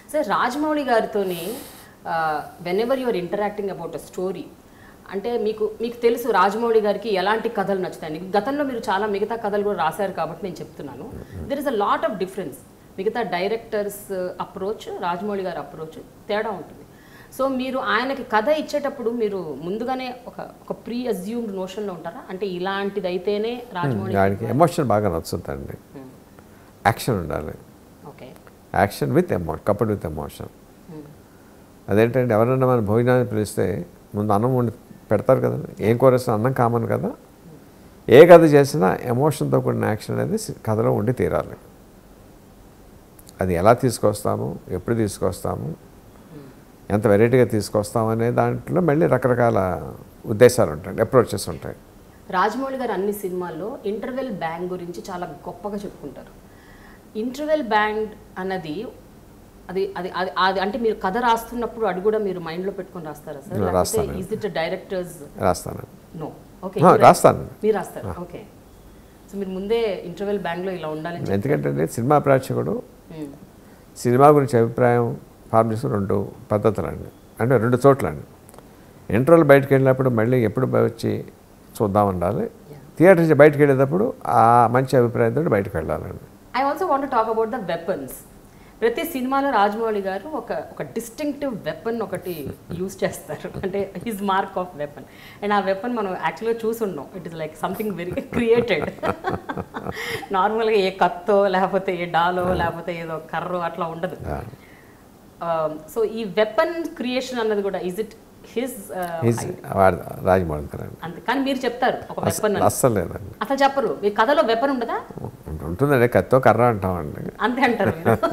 Sir Rajamouli గారితోని whenever your interacting about a story అంటే మీకు మీకు తెలుసు రాజమౌళి గారికి ఎలాంటి కథలు నచ్చుతాయి గతంలో మీరు చాలా మిగతా కథలు కూడా రాశారు కాబట్టి నేను చెప్తున్నాను there is a lot of difference మిగతా డైరెక్టర్స్ అప్రోచ్ రాజమౌళి గారి అప్రోచ్ తేడా ఉంటుంది సో మీరు ఆయనకి కథ ఇచ్చేటప్పుడు మీరు ముందుగానే ఒక ఒక ప్రీ అజ్యూమ్డ్ నోషన్లో ఉంటారా అంటే ఇలాంటిది అయితేనే రాజమౌళి ఆయనకి ఎమోషన్ బాగా నచ్చుతుందండి యాక్షన్ ఉండాలి okay action with emotion couple with emotion అదేంటంటే ఎవరైనా మన భోజనాన్ని పిలిస్తే ముందు అన్నం వండి పెడతారు కదండి ఏం కూరేసిన అన్నం కామన్ కదా ఏ కథ చేసినా ఎమోషన్తో కూడిన యాక్షన్ అనేది సి- కథలో ఉండి తీరాలి అది ఎలా తీసుకొస్తాము ఎప్పుడు తీసుకొస్తాము ఎంత వెరైటీగా తీసుకొస్తాము అనే దాంట్లో మళ్ళీ రకరకాల ఉద్దేశాలు ఉంటాయి అప్రోచెస్ ఉంటాయి రాజమౌళి గారు అన్ని సినిమాల్లో ఇంటర్వెల్ బ్యాంగ్ గురించి చాలా గొప్పగా చెప్పుకుంటారు ఇంటర్వెల్ బ్యాండ్ అన్నది అది అది అది అది అంటే మీరు కథ రాస్తున్నప్పుడు అది కూడా మీరు మైండ్లో పెట్టుకొని రాస్తారా సార్ లేకపోతే రాస్తాను. ఈజ్ ఇట్ డైరెక్టర్స్ రాస్తాను నో ఓకే ఆ, రాస్తాను మీరు రాస్తారు ఓకే సో మీరు ముందే ఇంటర్వెల్ బ్యాంగ్లో ఇలా ఉండాలని చెప్పి ఎందుకంటే సినిమా ప్రేక్షకుడు మ్మ్. సినిమా గురించి అభిప్రాయం ఫార్మ్ చేసిన రెండు పద్ధతులండి అంటే రెండు చోట్లండి ఇంటర్వల్ బయటకు వెళ్ళినప్పుడు మళ్ళీ ఎప్పుడు బయ- వచ్చి చూద్దాం ఉండాలి థియేటర్ నుంచి బయటకు వెళ్ళేటప్పుడు ఆ మంచి అభిప్రాయంతో బయటకు వెళ్ళాలండి I also want talk about the weapons ప్రతి సినిమాలో రాజమౌళి గారు ఒక ఒక డిస్టింక్టివ్ వెపన్ ఒకటి యూజ్ చేస్తారు అంటే his mark of weapon and ఆ వెపన్ మనం యాక్చువల్గా చూసుండం it is like something very created నార్మల్గా ఏ కత్తో లేకపోతే ఏ డాలో లేకపోతే ఏదో కర్రో అట్లా ఉండదు సో ఈ వెపన్ క్రియేషన్ అన్నది కూడా ఇజ్ ఇట్ హిజ్ ఈజ్ వాడు రాజమౌళి గారండి అంతే కానీ మీరు చెప్తారు ఒక వెపన్ అని అస్సలు లేదండి అసలు చెప్పరు మీ కథలో వెపన్ ఉండదా ఉంటుందండి కత్తో కర్ర అంటామండి అంతే అంటారు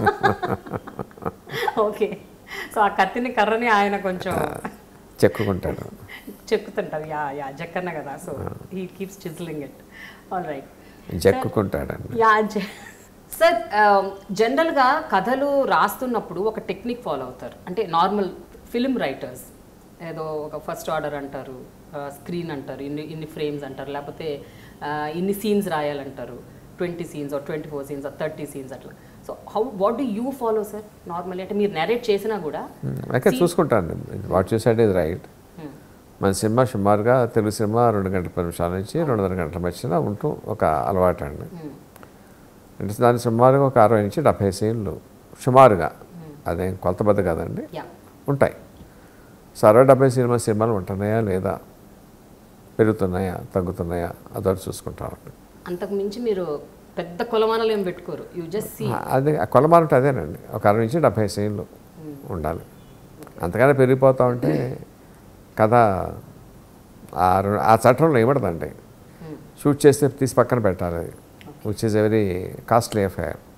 ఓకే సో ఆ కత్తిని కర్రని ఆయన కొంచెం చెక్కుకుంటాడు చెక్కుతుంటారు యా యా జక్కన్న కదా so he keeps chiselling it all right చెక్కుకుంటాడండి యా సార్ జనరల్గా కథలు రాస్తున్నప్పుడు ఒక టెక్నిక్ ఫాలో అవుతారు అంటే నార్మల్ ఫిల్మ్ రైటర్స్ ఏదో ఒక ఫస్ట్ ఆర్డర్ అంటారు స్క్రీన్ అంటారు ఇన్ని ఇన్ని ఫ్రేమ్స్ అంటారు లేకపోతే ఆ, ఇన్ని సీన్స్ రాయాలంటారు twenty scenes or twenty four scenes or thirty scenes అట్లా so how what do you follow sir normally అంటే మీరు నెరేట్ చేసినా కూడా అయితే చూసుకుంటాను వాట్ చూసాడు ఇది రైట్ Hmm. మన సినిమా సుమారుగా తెలుగు సినిమా రెండు గంటల పది నిమిషాల నుంచి రెండున్నర గంటల మధ్యన ఉంటూ ఒక అలవాటు అండి అంటే దాని సుమారుగా ఒక అరవై నుంచి డెబ్భై సీన్లు సుమారుగా అదేం కొలతబద్ద కాదండి యా ఉంటాయి సో అరవై డెబ్బై సినిమా సినిమాలు ఉంటున్నాయా లేదా పెరుగుతున్నాయా తగ్గుతున్నాయా అదొకటి చూసుకుంటామండి అంతకు మించి మీరు పెద్ద కొలమానాలు ఏం పెట్టుకోరు యూ జస్ట్ సీ అదే ఆ కొలమాన ఉంటే అదేనండి ఒక అరవై నుంచి డెబ్భై సీన్లు ఉండాలి అంతగానే పెరిగిపోతా ఉంటే కథ ఆ రె- ఆ చట్టంలో ఇవ్వడదండి షూట్ చేస్తే తీసి పక్కన పెట్టాలి అది which is very costly affair